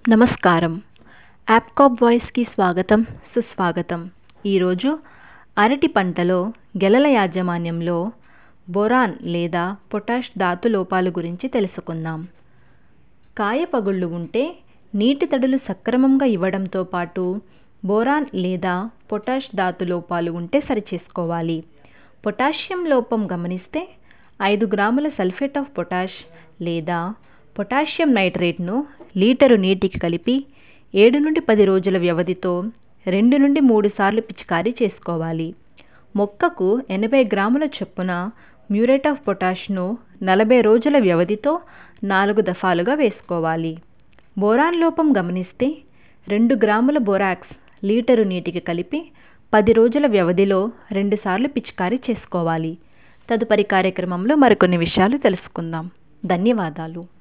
నమస్కారం యాప్కాప్ వాయిస్కి స్వాగతం సుస్వాగతం ఈరోజు అరటి పంటలో గెలల యాజమాన్యంలో బోరాన్ లేదా పొటాష్ ధాతు లోపాల గురించి తెలుసుకుందాం కాయ పగుళ్ళు ఉంటే నీటి తడులు సక్రమంగా ఇవ్వడంతో పాటు బోరాన్ లేదా పొటాష్ ధాతు లోపాలు ఉంటే సరిచేసుకోవాలి పొటాషియం లోపం గమనిస్తే ఐదు గ్రాముల సల్ఫేట్ ఆఫ్ పొటాష్ లేదా పొటాషియం నైట్రేట్ను లీటరు నీటికి కలిపి ఏడు నుండి పది రోజుల వ్యవధితో రెండు నుండి మూడు సార్లు పిచికారీ చేసుకోవాలి మొక్కకు ఎనభై గ్రాముల చొప్పున మ్యూరేట్ ఆఫ్ పొటాష్ను నలభై రోజుల వ్యవధితో నాలుగు దఫాలుగా వేసుకోవాలి బోరాన్ లోపం గమనిస్తే రెండు గ్రాముల బోరాక్స్ లీటరు నీటికి కలిపి పది రోజుల వ్యవధిలో రెండుసార్లు పిచికారీ చేసుకోవాలి తదుపరి కార్యక్రమంలో మరికొన్ని విషయాలు తెలుసుకుందాం ధన్యవాదాలు